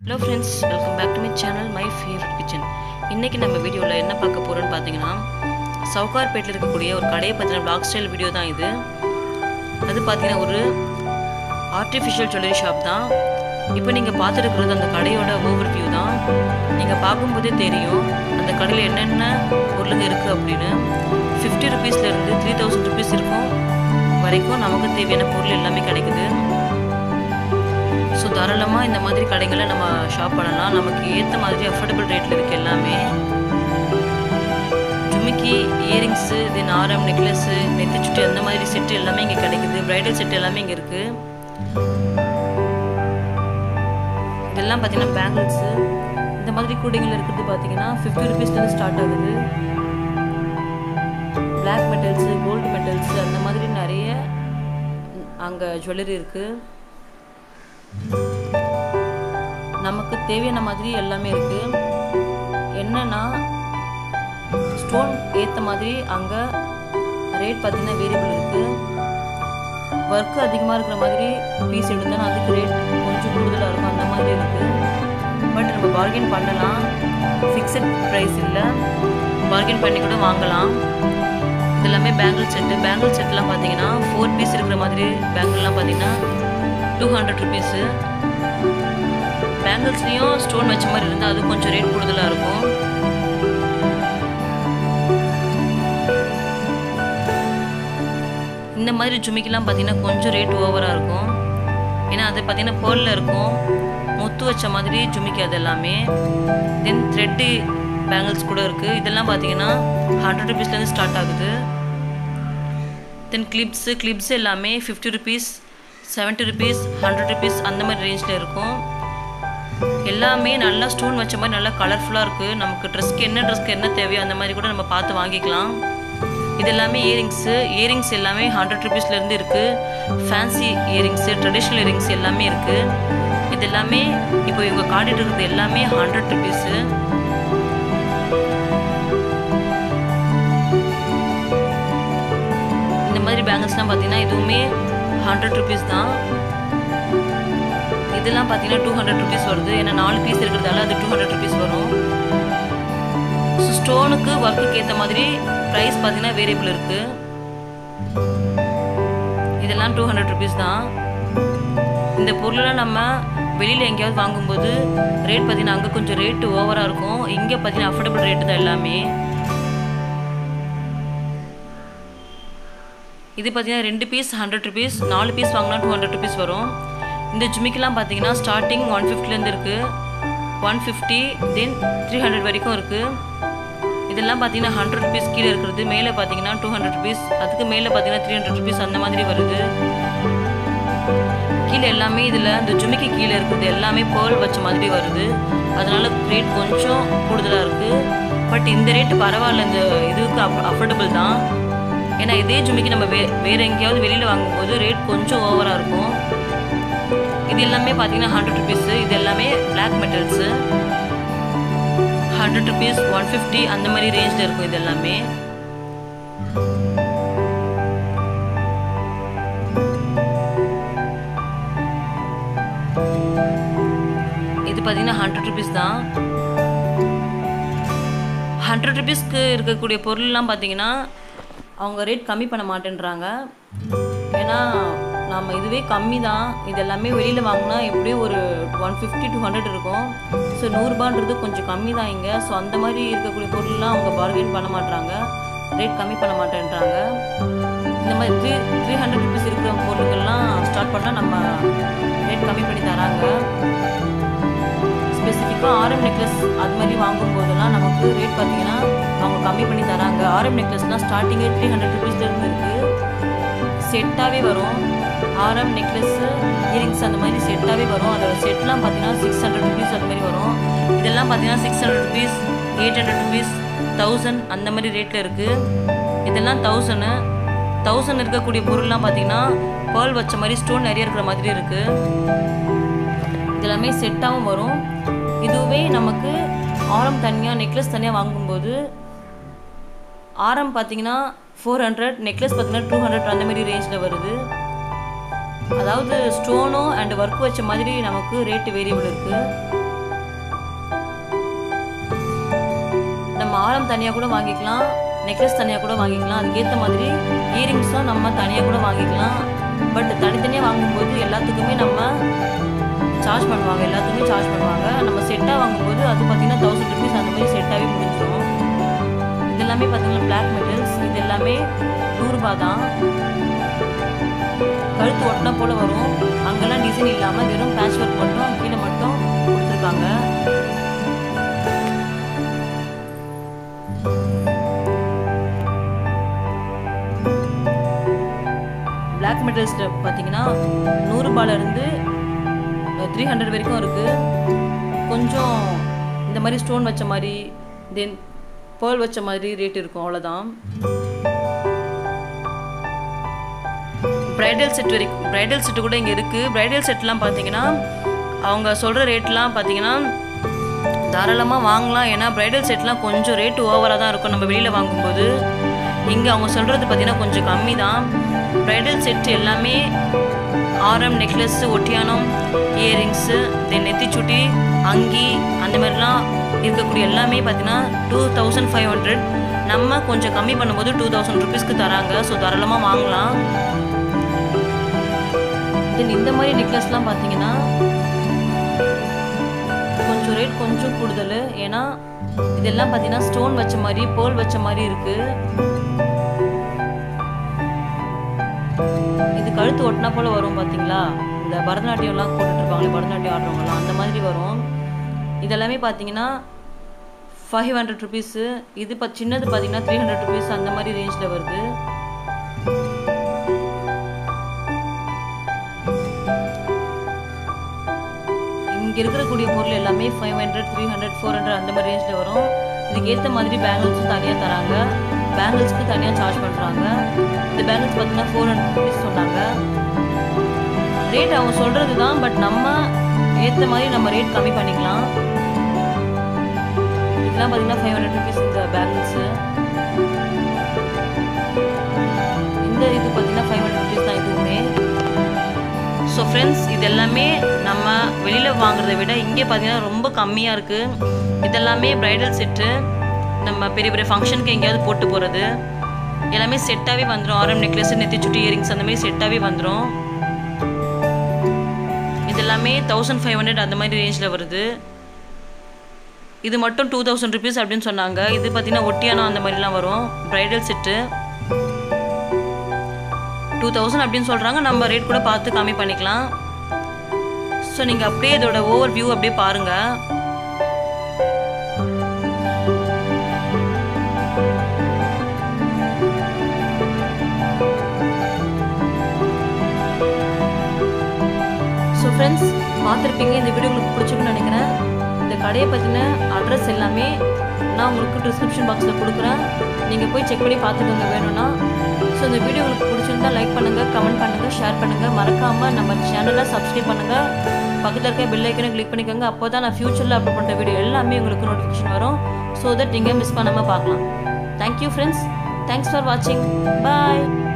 hello friends welcome back to my channel my favourite kitchen இன்றைக்கி நம்ம வீடியோவில் என்ன பார்க்க போகிறோன்னு பார்த்தீங்கன்னா சவுகார்பேட்டில் இருக்கக்கூடிய ஒரு கடையை பற்றின பிளாக் ஸ்டைல் வீடியோ தான் இது அது பார்த்தீங்கன்னா ஒரு ஆர்டிஃபிஷியல் ஜுவல்லரி ஷாப் தான் இப்போ நீங்கள் பார்த்துருக்கிறது அந்த கடையோட ஓவர் வியூ தான் நீங்கள் பார்க்கும்போதே தெரியும் அந்த கடையில் என்னென்ன பொருளுங்க இருக்குது அப்படின்னு ஃபிஃப்டி ருபீஸ்லேருந்து த்ரீ தௌசண்ட் ருபீஸ் இருக்கும் வரைக்கும் நமக்கு தேவையான பொருள் எல்லாமே கிடைக்குது ஸோ தாராளமாக இந்த மாதிரி கடைகளை நம்ம ஷாப் பண்ணலாம் நமக்கு ஏற்ற மாதிரி அஃபோர்டபுள் ரேட்டில் இருக்குது எல்லாமே ஜுமிக்கி இயரிங்ஸு தென் ஆரம் நெக்லஸ்ஸு நெத்தி சுட்டி அந்த மாதிரி செட்டு எல்லாமே இங்கே கிடைக்குது ப்ரைடல் செட் எல்லாமே இங்கே இருக்குது இதெல்லாம் பார்த்தீங்கன்னா பேங்கிள்ஸு இந்த மாதிரி கூடைகள் இருக்கிறது பார்த்தீங்கன்னா ஃபிஃப்டி ருபீஸ்லேருந்து ஸ்டார்ட் ஆகுது பிளாக் மெட்டல்ஸு கோல்டு மெட்டல்ஸு அந்த மாதிரி நிறைய அங்கே ஜுவல்லரி இருக்குது நமக்கு தேவையான மாதிரி எல்லாமே இருக்கு என்னன்னா ஸ்டோன் ஏற்ற மாதிரி அங்கே ரேட் பார்த்தீங்கன்னா வேரியபிள் இருக்கு ஒர்க்கு அதிகமாக இருக்கிற மாதிரி பீஸ் எடுத்தா அதுக்கு ரேட் கொஞ்சம் கூடுதலாக இருக்கும் அந்த மாதிரி இருக்கு பட் நம்ம பார்கெயின் பண்ணலாம் ஃபிக்ஸட் ப்ரைஸ் இல்லை பார்கெயின் பண்ணி கூட வாங்கலாம் இது எல்லாமே பேங்கிள் செட்டு பேங்கிள் செட்லாம் பார்த்தீங்கன்னா ஃபோர் பீஸ் இருக்கிற மாதிரி பேங்கிள்லாம் பார்த்தீங்கன்னா டூ ஹண்ட்ரட் ருபீஸு பேங்கிள்ஸ்லேயும் ஸ்டோன் வச்ச மாதிரி இருந்தால் அது கொஞ்சம் ரேட் கூடுதலாக இருக்கும் இந்த மாதிரி ஜுமிக்கெலாம் பார்த்தீங்கன்னா கொஞ்சம் ரேட் ஓவராக இருக்கும் ஏன்னா அது பார்த்தீங்கன்னா பேர்லில் இருக்கும் முத்து வச்ச மாதிரி ஜுமிக்கி அது எல்லாமே தென் த்ரெட்டு பேங்கிள்ஸ் கூட இருக்குது இதெல்லாம் பார்த்தீங்கன்னா ஹண்ட்ரட் ருபீஸ்லேருந்து ஸ்டார்ட் ஆகுது தென் கிளிப்ஸு கிளிப்ஸ் எல்லாமே fifty rupees seventy rupees hundred rupees அந்த மாதிரி ரேஞ்சில் இருக்கும் எல்லாமே நல்லா ஸ்டோன் வச்ச மாதிரி நல்லா கலர்ஃபுல்லாக இருக்குது நமக்கு ட்ரெஸ்க்கு என்ன ட்ரெஸ்க்கு என்ன தேவையோ அந்த மாதிரி கூட நம்ம பார்த்து வாங்கிக்கலாம் இது எல்லாமே இயரிங்ஸு இயரிங்ஸ் எல்லாமே ஹண்ட்ரட் ருபீஸ்லேருந்து இருக்குது ஃபேன்சி இயரிங்ஸு ட்ரெடிஷ்னல் இயரிங்ஸ் எல்லாமே இருக்குது இது எல்லாமே இப்போ இவங்க காட்டிட்டு இருக்கிறது எல்லாமே ஹண்ட்ரட் ருபீஸு இந்த மாதிரி பேங்கிள்ஸ்லாம் பார்த்தீங்கன்னா இதுவுமே ஹண்ட்ரட் ருபீஸ் தான் இதெல்லாம் பார்த்தீங்கன்னா டூ ஹண்ட்ரட் ருபீஸ் வருது ஏன்னா நாலு பீஸ் இருக்கிறதால அது டூ ஹண்ட்ரட் ருபீஸ் வரும் ஸோ ஸ்டோனுக்கு ஒர்க்குக்கு ஏற்ற மாதிரி ப்ரைஸ் பார்த்தீங்கன்னா வேரியபிள் இருக்குது இதெல்லாம் டூ ஹண்ட்ரட் ருபீஸ் தான் இந்த பொருளெல்லாம் நம்ம வெளியில் எங்கேயாவது வாங்கும்போது ரேட் பார்த்தீங்கன்னா அங்கே கொஞ்சம் ரேட்டு ஓவராக இருக்கும் இங்கே பார்த்தீங்கன்னா அஃபோர்டபுள் ரேட்டு தான் எல்லாமே இது பார்த்தீங்கன்னா ரெண்டு பீஸ் ஹண்ட்ரட் ருபீஸ் நாலு பீஸ் வாங்கினா டூ ஹண்ட்ரட் ருபீஸ் வரும் இந்த ஜிமிக்கெலாம் பார்த்தீங்கன்னா ஸ்டார்டிங் ஒன் ஃபிஃப்டிலேருந்து இருக்குது one fifty then three hundred வரைக்கும் இருக்குது இதெல்லாம் பார்த்தீங்கன்னா ஹண்ட்ரட் ருபீஸ் கீழே இருக்கிறது மேலே பார்த்தீங்கன்னா டூ ஹண்ட்ரட் ருபீஸ் அதுக்கு மேலே பார்த்தீங்கன்னா த்ரீ ஹண்ட்ரட் ருபீஸ் அந்த மாதிரி வருது கீழே எல்லாமே இதில் இந்த ஜுமிக்கு கீழே இருக்கிறது எல்லாமே பேர்ல் வச்ச மாதிரி வருது அதனால ரேட் கொஞ்சம் கூடுதலாக இருக்குது பட் இந்த ரேட்டு பரவாயில்ல இந்த இதுக்கு அஃப் அஃபோர்டபுள் தான் ஏன்னா இதே ஜுமிக்கு நம்ம வே வேறு எங்கேயாவது வெளியில் வாங்கும்போது ரேட் கொஞ்சம் ஓவராக இருக்கும் இது எல்லாமே பார்த்தீங்கன்னா ஹண்ட்ரட் ருபீஸு இது எல்லாமே black metals hundred rupees one fifty அந்த மாதிரி ரேஞ்சில் இருக்கும் இது எல்லாமே இது பார்த்தீங்கன்னா ஹண்ட்ரட் ருபீஸ் தான் ஹண்ட்ரட் ருபீஸ்க்கு இருக்கக்கூடிய பொருள்லாம் பார்த்தீங்கன்னா அவங்க ரேட் கம்மி பண்ண மாட்டேன்றாங்க ஏன்னா நம்ம இதுவே கம்மி தான் இது எல்லாமே வெளியில் வாங்கினா எப்படியும் ஒரு ஒன் ஃபிஃப்டி டூ ஹண்ட்ரட் இருக்கும் ஸோ நூறுரூபான்றது கொஞ்சம் கம்மி தான் இங்கே ஸோ அந்த மாதிரி இருக்கக்கூடிய பொருள்லாம் அவங்க பார்கெயின் பண்ண மாட்டாங்க ரேட் கம்மி பண்ண மாட்டேன்றாங்க இந்த மாதிரி த்ரீ த்ரீ ஹண்ட்ரட் ருபீஸ் இருக்கிற பொருளுங்கள்லாம் ஸ்டார்ட் பண்ணால் நம்ம ரேட் கம்மி பண்ணி தராங்க ஸ்பெசிஃபிக்காக ஆரம் நெக்லஸ் அது மாதிரி வாங்கும்போதெல்லாம் நமக்கு ரேட் பார்த்தீங்கன்னா அவங்க கம்மி பண்ணி தராங்க ஆரம் நெக்லஸ்லாம் ஸ்டார்டிங்கே த்ரீ ஹண்ட்ரட் ருபீஸ்லேருந்து இருக்குது செட்டாகவே வரும் ஆரம் நெக்லஸ்ஸு இயரிங்ஸ் அந்த மாதிரி செட்டாகவே வரும் அதோட செட்லாம் பார்த்தீங்கன்னா சிக்ஸ் ஹண்ட்ரட் ருபீஸ் அந்த மாதிரி வரும் இதெல்லாம் பார்த்தீங்கன்னா six hundred rupees eight hundred rupees thousand அந்த மாதிரி ரேட்டில் இருக்குது இதெல்லாம் தௌசண்ட் தௌசண்ட் இருக்கக்கூடிய பொருள்லாம் பார்த்தீங்கன்னா பேர்ல் வச்ச மாதிரி ஸ்டோன் நிறைய இருக்கிற மாதிரி இருக்குது இதெல்லாமே செட்டாகவும் வரும் இதுவே நமக்கு ஆரம் தனியாக நெக்லஸ் தனியாக வாங்கும்போது ஆரம் பார்த்தீங்கன்னா ஃபோர் ஹண்ட்ரட் நெக்லஸ் பார்த்தீங்கன்னா டூ ஹண்ட்ரட் அந்த மாதிரி ரேஞ்சில் வருது அதாவது ஸ்டோனும் அண்ட் ஒர்க் வச்ச மாதிரி நமக்கு ரேட்டு வேரியபிள் இருக்குது ஆரம் தனியாக கூட வாங்கிக்கலாம் நெக்லஸ் தனியாக கூட வாங்கிக்கலாம் அதுக்கேற்ற மாதிரி இயரிங்ஸும் நம்ம தனியாக கூட வாங்கிக்கலாம் பட் தனித்தனியாக வாங்கும்போது எல்லாத்துக்குமே நம்ம சார்ஜ் பண்ணுவாங்க எல்லாத்துக்குமே சார்ஜ் பண்ணுவாங்க நம்ம செட்டாக வாங்கும்போது அது பார்த்தீங்கன்னா தௌசண்ட் ருபீஸ் அந்த மாதிரி செட்டாகவே முடிஞ்சிடும் இது எல்லாமே பார்த்தீங்கன்னா பிளாக் மெட்டல்ஸ் இது எல்லாமே நூறுரூபா தான் கழுத்து ஒட்டினா போல வரும் அங்கெல்லாம் டிசைன் இல்லாமல் வெறும் பேட்ச் ஒர்க் மட்டும் கீழே மட்டும் கொடுத்துருக்காங்க பிளாக் மெட்டல்ஸில் பார்த்தீங்கன்னா நூறுரூபாலேருந்து த்ரீ ஹண்ட்ரட் வரைக்கும் இருக்குது கொஞ்சம் இந்த மாதிரி ஸ்டோன் வச்ச மாதிரி தென் பேர்ல் வச்ச மாதிரி ரேட் இருக்கும் அவ்வளோதான் ப்ரைடல் செட் வரைக்கும் ப்ரைடல் செட்டு கூட இங்கே இருக்குது ப்ரைடல் செட்லாம் பார்த்தீங்கன்னா அவங்க சொல்கிற ரேட்லாம் பார்த்தீங்கன்னா தாராளமாக வாங்கலாம் ஏன்னா ப்ரைடல் செட்லாம் கொஞ்சம் ரேட்டு ஓவராக தான் இருக்கும் நம்ம வெளியில் வாங்கும்போது இங்கே அவங்க சொல்கிறது பார்த்தீங்கன்னா கொஞ்சம் கம்மி தான் ப்ரைடல் செட் எல்லாமே ஆரம் நெக்லஸ் ஒட்டியானம் இயரிங்ஸு தென் நெத்திச்சுட்டி அங்கி அந்த மாதிரிலாம் இருக்கக்கூடிய எல்லாமே பார்த்தீங்கன்னா டூ தௌசண்ட் ஃபைவ் ஹண்ட்ரட் நம்ம கொஞ்சம் கம்மி பண்ணும்போது டூ தௌசண்ட் ருபீஸ்க்கு தராங்க ஸோ தாராளமாக வாங்கலாம் தென் இந்த மாதிரி நெக்லஸ்லாம் பார்த்தீங்கன்னா கொஞ்சம் ரேட் கொஞ்சம் கூடுதல் ஏன்னா இதெல்லாம் பார்த்தீங்கன்னா ஸ்டோன் வச்ச மாதிரி பேர்ல் வச்ச மாதிரி இருக்கு இது கழுத்து ஒட்டினா போல வரும் பார்த்தீங்களா இந்த பரதநாட்டியம்லாம் போட்டுட்டு இருப்பாங்களே பரதநாட்டியம் ஆடுறவங்கலாம் அந்த மாதிரி வரும் இதெல்லாமே பார்த்தீங்கன்னா ஃபைவ் ஹண்ட்ரட் ருபீஸு இது இப்போ சின்னது பார்த்தீங்கன்னா த்ரீ ஹண்ட்ரட் ருபீஸ் அந்த மாதிரி ரேஞ்சில் வருது இங்கே இருக்கக்கூடிய பொருள் எல்லாமே five hundred three hundred four hundred அந்த மாதிரி ரேஞ்சில் வரும் இதுக்கு ஏற்ற மாதிரி பேங்கிள்ஸும் தனியாக தராங்க பேங்கிள்ஸ்க்கு தனியாக சார்ஜ் பண்ணுறாங்க இந்த பேங்கிள்ஸ் பார்த்தீங்கன்னா ஃபோர் ஹண்ட்ரட் ருபீஸ் சொன்னாங்க ரேட் அவங்க சொல்கிறது தான் பட் நம்ம ஏற்ற மாதிரி நம்ம ரேட் கம்மி பண்ணிக்கலாம் இதெல்லாம் பார்த்தீங்கன்னா ஃபைவ் ஹண்ட்ரட் ருபீஸ் இந்த பேங்கிள்ஸு இந்த இது பார்த்தீங்கன்னா ஃபைவ் ஹண்ட்ரட் ருபீஸ் தான் இதுவுமே ஸோ ஃப்ரெண்ட்ஸ் இது எல்லாமே நம்ம வெளியில் வாங்குறத விட இங்கே பார்த்தீங்கன்னா ரொம்ப கம்மியாக இருக்குது இதெல்லாமே ப்ரைடல் செட்டு நம்ம பெரிய பெரிய ஃபங்க்ஷனுக்கு எங்கேயாவது போட்டு போகிறது எல்லாமே செட்டாகவே வந்துடும் ஆரம் நெக்லஸ் நெத்திச்சுட்டி இயரிங்ஸ் அந்த மாதிரி செட்டாகவே வந்துடும் இது எல்லாமே தௌசண்ட் ஃபைவ் ஹண்ட்ரட் அந்த மாதிரி ரேஞ்சில் வருது இது மட்டும் டூ தௌசண்ட் ருபீஸ் அப்படின்னு சொன்னாங்க இது பார்த்தீங்கன்னா ஒட்டியானம் அந்த மாதிரிலாம் வரும் ப்ரைடல் செட்டு டூ தௌசண்ட் அப்படின்னு சொல்கிறாங்க நம்ம ரேட் கூட பார்த்து கம்மி பண்ணிக்கலாம் ஸோ நீங்கள் அப்படியே இதோட ஓவர் வியூ அப்படியே பாருங்கள் ஸோ ஃப்ரெண்ட்ஸ் பார்த்துருப்பீங்க இந்த வீடியோ உங்களுக்கு பிடிச்சிருக்குன்னு நினைக்கிறேன் இந்த கடையை பற்றின அட்ரஸ் எல்லாமே நான் உங்களுக்கு டிஸ்கிரிப்ஷன் பாக்ஸில் கொடுக்குறேன் நீங்கள் போய் செக் பண்ணி பார்த்துக்கோங்க வேணும்னா ஸோ இந்த வீடியோ உங்களுக்கு பிடிச்சிருந்தா லைக் பண்ணுங்கள் கமெண்ட் பண்ணுங்கள் ஷேர் பண்ணுங்கள் மறக்காமல் நம்ம சேனலை சப்ஸ்கிரைப் பண்ணுங்கள் பக்கத்தில் இருக்க பெல் ஐக்கனை கிளிக் பண்ணிக்கோங்க அப்போ தான் நான் ஃப்யூச்சரில் அப்லோட் பண்ணுற வீடியோ எல்லாமே உங்களுக்கு நோட்டிஃபிகேஷன் வரும் ஸோ தட் நீங்கள் மிஸ் பண்ணாமல் பார்க்கலாம் தேங்க்யூ ஃப்ரெண்ட்ஸ் தேங்க்ஸ் ஃபார் வாட்சிங் பாய்